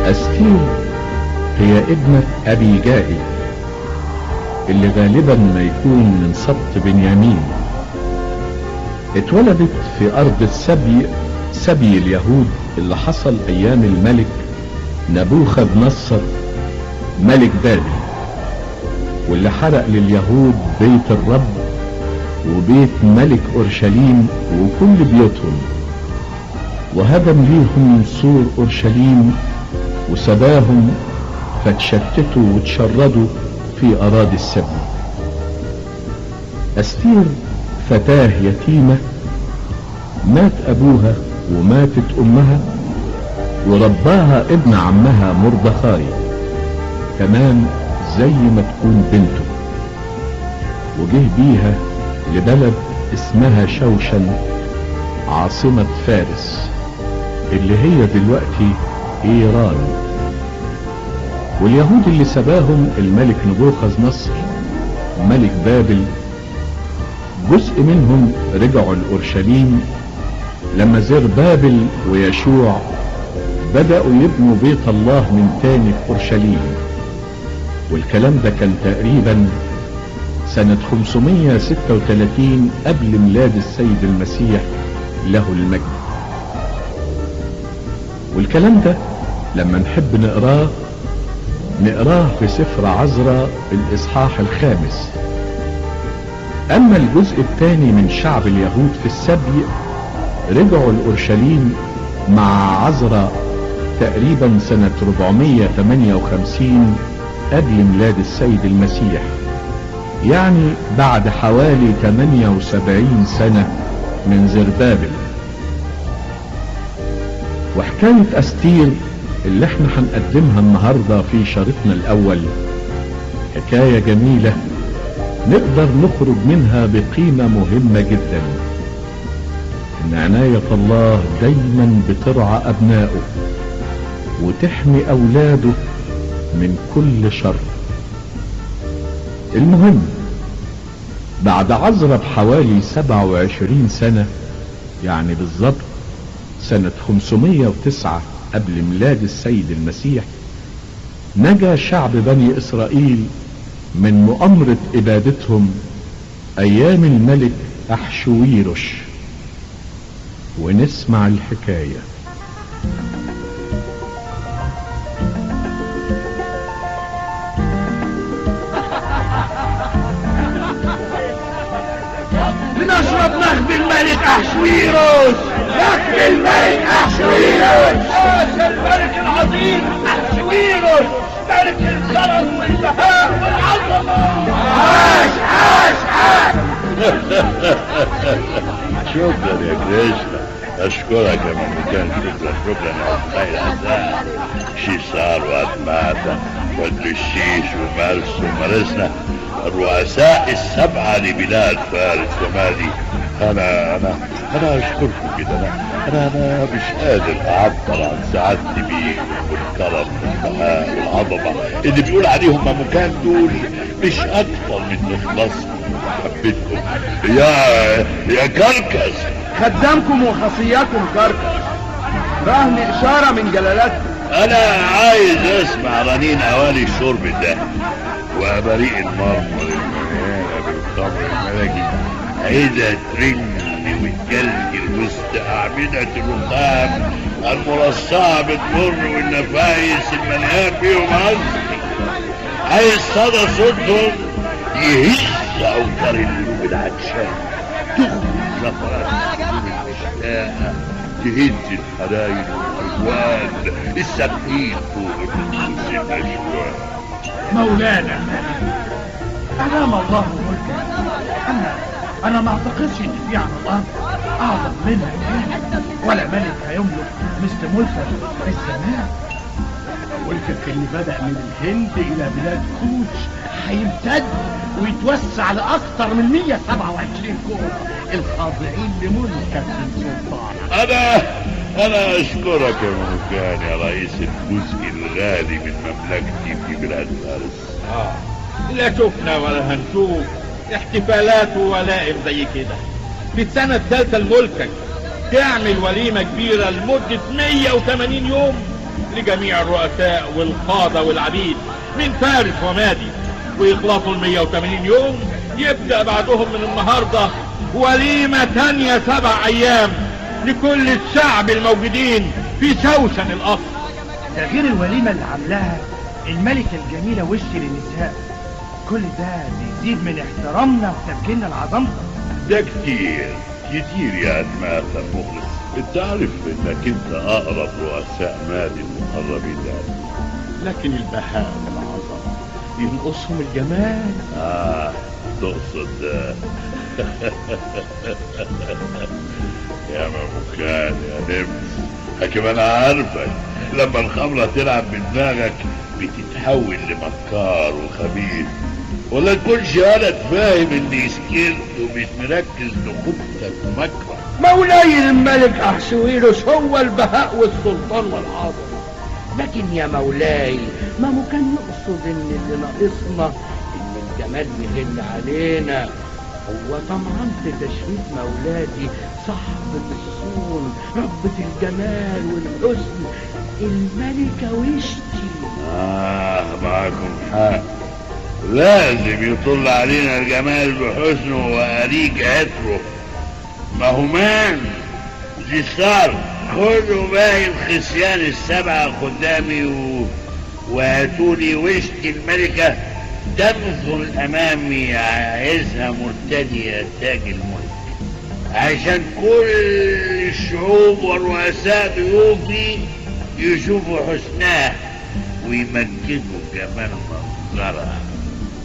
أستير هي ابنة أبي جائل اللي غالبا ما يكون من سبط بنيامين اتولدت في أرض السبي سبي اليهود اللي حصل أيام الملك نبوخذ نصر ملك بابل واللي حرق لليهود بيت الرب وبيت ملك أورشليم وكل بيوتهم وهدم ليهم سور أورشليم وسباهم فتشتتوا وتشردوا في أراضي السبي أستير فتاة يتيمة مات أبوها وماتت أمها ورباها ابن عمها مردخاي كمان زي ما تكون بنته وجه بيها لبلد اسمها شوشن عاصمة فارس اللي هي دلوقتي ايران واليهود اللي سباهم الملك نبوخذ نصر ملك بابل جزء منهم رجعوا لأورشليم لما زر بابل ويشوع بدأوا يبنوا بيت الله من تاني في أورشليم والكلام ده كان تقريبا سنة 536 قبل ميلاد السيد المسيح له المجد والكلام ده لما نحب نقراه نقراه في سفر عزرا الإصحاح الخامس أما الجزء الثاني من شعب اليهود في السبي رجعوا لأورشليم مع عزرا تقريبا سنة 458 قبل ميلاد السيد المسيح يعني بعد حوالي 78 سنة من زربابل وحكاية أستير اللي احنا هنقدمها النهاردة في شريطنا الأول حكاية جميلة نقدر نخرج منها بقيمة مهمة جدا إن عناية الله دايما بترعى أبنائه وتحمي أولاده من كل شر المهم بعد عزرة بحوالي 27 سنة يعني بالظبط سنة 509 قبل ميلاد السيد المسيح نجا شعب بني إسرائيل من مؤامرة إبادتهم أيام الملك أحشويرش ونسمع الحكاية لنشرب نخب الملك أحشويروس نخب الملك أحشويروس هذا الملك العظيم أحشويروس ملك الكرم والبهاء والعظمة عاش عاش عاش شكرا يا كريشنا أشكرك يا ممكن شكرا شكرا يا خير عزاء شيسار وأدماتا والدشيش ومارس ومارسنا الرؤساء السبعة لبلاد فارس ومالي أنا أنا أنا أشكركم كده أنا أنا أنا مش قادر أعبر عن سعادتي بيكم والكرم والبهاء والعظمة اللي بيقول عليهم مكان دول مش أكتر من إخلاصكم ومحبتكم يا يا كركس خدامكم وخصياكم كركس رهن إشارة من جلالتكم انا عايز اسمع رنين اواني الشرب ده وبريء المرمر المليانة بالخمر الملكي عايزة ترن وتجلجل وسط أعمدة الرخام المرصعة بالمر والنفايس المليان فيهم عزم عايز صدى صوتهم يهز أوتار القلوب العطشان تخرج نفرات القلوب المشتاقة تهز الحراير والألوان السابقين فوق الرؤوس الأشواق مولانا أمام الله ملكا أنا أنا ما أعتقدش إن في على الأرض أعظم منك يعني ولا ملك هيملك مثل ملكك في الزمان ملكك اللي بدأ من الهند إلى بلاد كوش هيمتد ويتوسع لأكثر من 127 كون الخاضعين لملكك السلطان أنا أنا أشكرك يا مكان يا رئيس الجزء الغالي من مملكتي في بلاد فارس آه. لا شفنا ولا هنشوف احتفالات وولائم زي كده في السنة الثالثة لملكك تعمل وليمة كبيرة لمدة 180 يوم لجميع الرؤساء والقادة والعبيد من فارس ومادي ويخلصوا ال 180 يوم يبدأ بعدهم من النهاردة وليمة تانية سبع أيام لكل الشعب الموجودين في شوشن القصر ده غير الوليمة اللي عاملاها الملكة الجميلة وش للنساء كل ده بيزيد من احترامنا وتبجيلنا لعظمتك ده كتير كتير يا أدمات المخلص انت عارف انك انت اقرب رؤساء مالي المقربين لقلبي لكن البهاء والعظمة ينقصهم الجمال اه تقصد آه. يا ممكن يا نمس حكم انا عارفك لما الخمرة تلعب بدماغك بتتحول لمكار وخبيث ولا تكونش ولد فاهم اني سكرت ومش مركز لخبتك مكره مولاي الملك أحشويروس هو البهاء والسلطان والعظمة لكن يا مولاي ما هو كان يقصد ان اللي ناقصنا ان الجمال يهل علينا هو طمعان في تشريف مولاتي صاحبة الصون ربة الجمال والحسن الملكة وشتي آه معاكم حق لازم يطل علينا الجمال بحسنه وأريج عطره ما هو مان دي صار خدوا باقي الخصيان السبعة قدامي و... وهاتولي وشت الملكة تمثل أمامي عايزها مرتدية تاج الملك عشان كل الشعوب والرؤساء ضيوفي يشوفوا حسنها ويمجدوا جمال منظرها